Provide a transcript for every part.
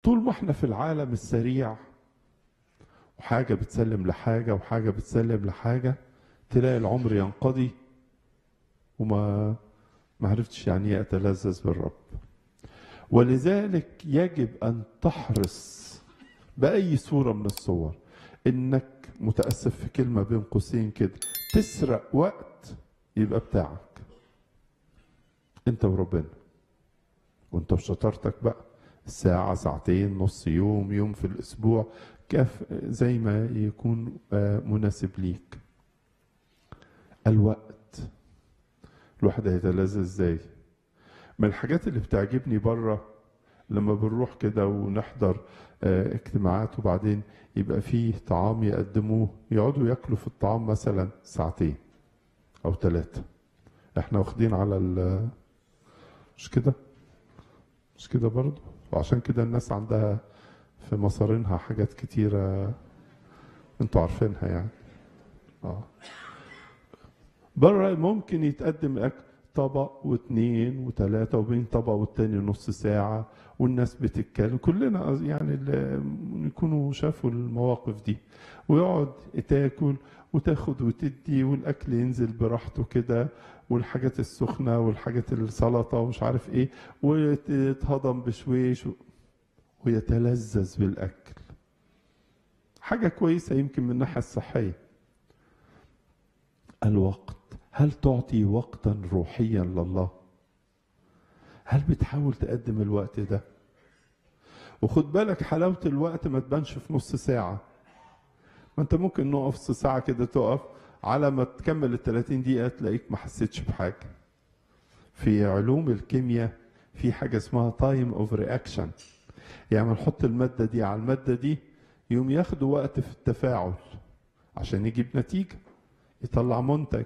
طول ما احنا في العالم السريع وحاجة بتسلم لحاجة وحاجة بتسلم لحاجة تلاقي العمر ينقضي وما ما عرفتش يعني ايه اتلذذ بالرب ولذلك يجب ان تحرص باي صوره من الصور انك متاسف في كلمه بين قوسين كده تسرق وقت يبقى بتاعك انت وربنا وانت بشطارتك بقى ساعة ساعتين نص يوم يوم في الأسبوع كيف زي ما يكون آه، مناسب ليك الوقت الواحد هيتلذذ ازاي من الحاجات اللي بتعجبني بره لما بنروح كده ونحضر آه، اجتماعات وبعدين يبقى فيه طعام يقدموه يقعدوا ياكلوا في الطعام مثلا ساعتين او ثلاثة احنا واخدين على ال مش كده مش كده برضه وعشان كده الناس عندها في مصارينها حاجات كتيرة انتوا عارفينها يعني اه بره ممكن يتقدم اكل طبق واثنين وثلاثة وبين طبق والتاني نص ساعة والناس بتتكلم كلنا يعني اللي يكونوا شافوا المواقف دي ويقعد تاكل وتاخد وتدي والاكل ينزل براحته كده والحاجات السخنة والحاجات السلطة ومش عارف ايه ويتهضم بشويش و- ويتلذذ بالاكل حاجة كويسة يمكن من الناحية الصحية الوقت هل تعطي وقتا روحيا لله هل بتحاول تقدم الوقت ده وخد بالك حلاوة الوقت ما تبانش في نص ساعة ما انت ممكن نقف نص ساعة كده تقف على ما تكمل ال 30 دقيقة تلاقيك ما حسيتش بحاجة في علوم الكيمياء في حاجة اسمها تايم اوف رياكشن يعني نحط المادة دي على المادة دي يوم ياخدوا وقت في التفاعل عشان يجيب نتيجة يطلع منتج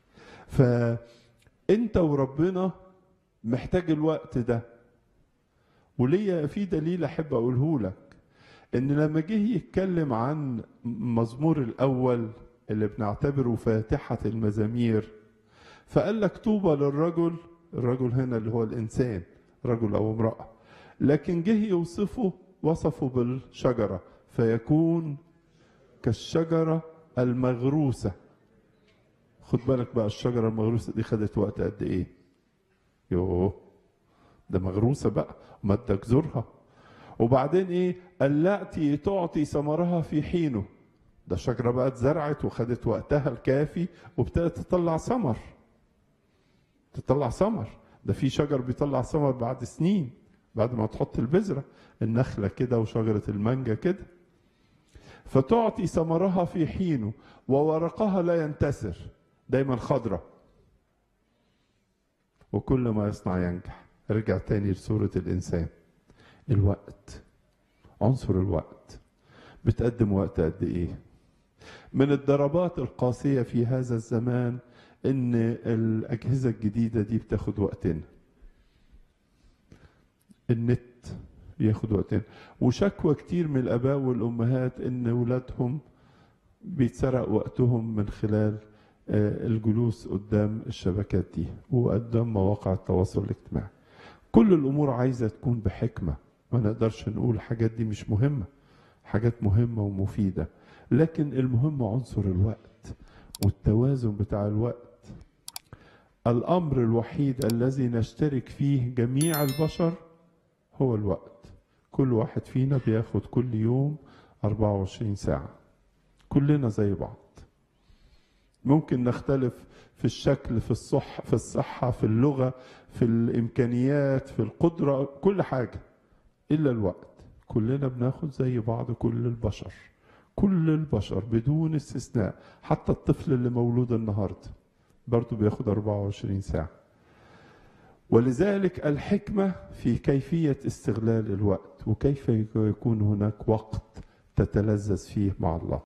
فانت وربنا محتاج الوقت ده وليا في دليل احب اقوله لك ان لما جه يتكلم عن مزمور الاول اللي بنعتبره فاتحه المزامير فقال لك طوبى للرجل الرجل هنا اللي هو الانسان رجل او امراه لكن جه يوصفه وصفه بالشجره فيكون كالشجره المغروسه خد بالك بقى الشجره المغروسه دي خدت وقت قد ايه يوه ده مغروسه بقى مادة جذورها وبعدين ايه اللاتي تعطي ثمرها في حينه ده شجرة بقى اتزرعت وخدت وقتها الكافي وابتدت تطلع ثمر تطلع ثمر ده في شجر بيطلع ثمر بعد سنين بعد ما تحط البذرة النخلة كده وشجرة المانجا كده فتعطي ثمرها في حينه وورقها لا ينتسر دايما خضرة وكل ما يصنع ينجح رجع تاني لصورة الإنسان الوقت عنصر الوقت بتقدم وقت قد إيه من الضربات القاسية في هذا الزمان إن الأجهزة الجديدة دي بتاخد وقتنا النت ياخد وقتنا وشكوى كتير من الآباء والأمهات إن ولادهم بيتسرق وقتهم من خلال آه، الجلوس قدام الشبكات دي وقدام مواقع التواصل الاجتماعي كل الامور عايزه تكون بحكمه ما نقدرش نقول الحاجات دي مش مهمه حاجات مهمه ومفيده لكن المهم عنصر الوقت والتوازن بتاع الوقت الامر الوحيد الذي نشترك فيه جميع البشر هو الوقت كل واحد فينا بياخد كل يوم 24 ساعه كلنا زي بعض ممكن نختلف في الشكل في الصح في الصحة في اللغة في الإمكانيات في القدرة كل حاجة إلا الوقت كلنا بناخد زي بعض كل البشر كل البشر بدون استثناء حتى الطفل اللي مولود النهاردة برضه بياخد 24 ساعة ولذلك الحكمة في كيفية استغلال الوقت وكيف يكون هناك وقت تتلذذ فيه مع الله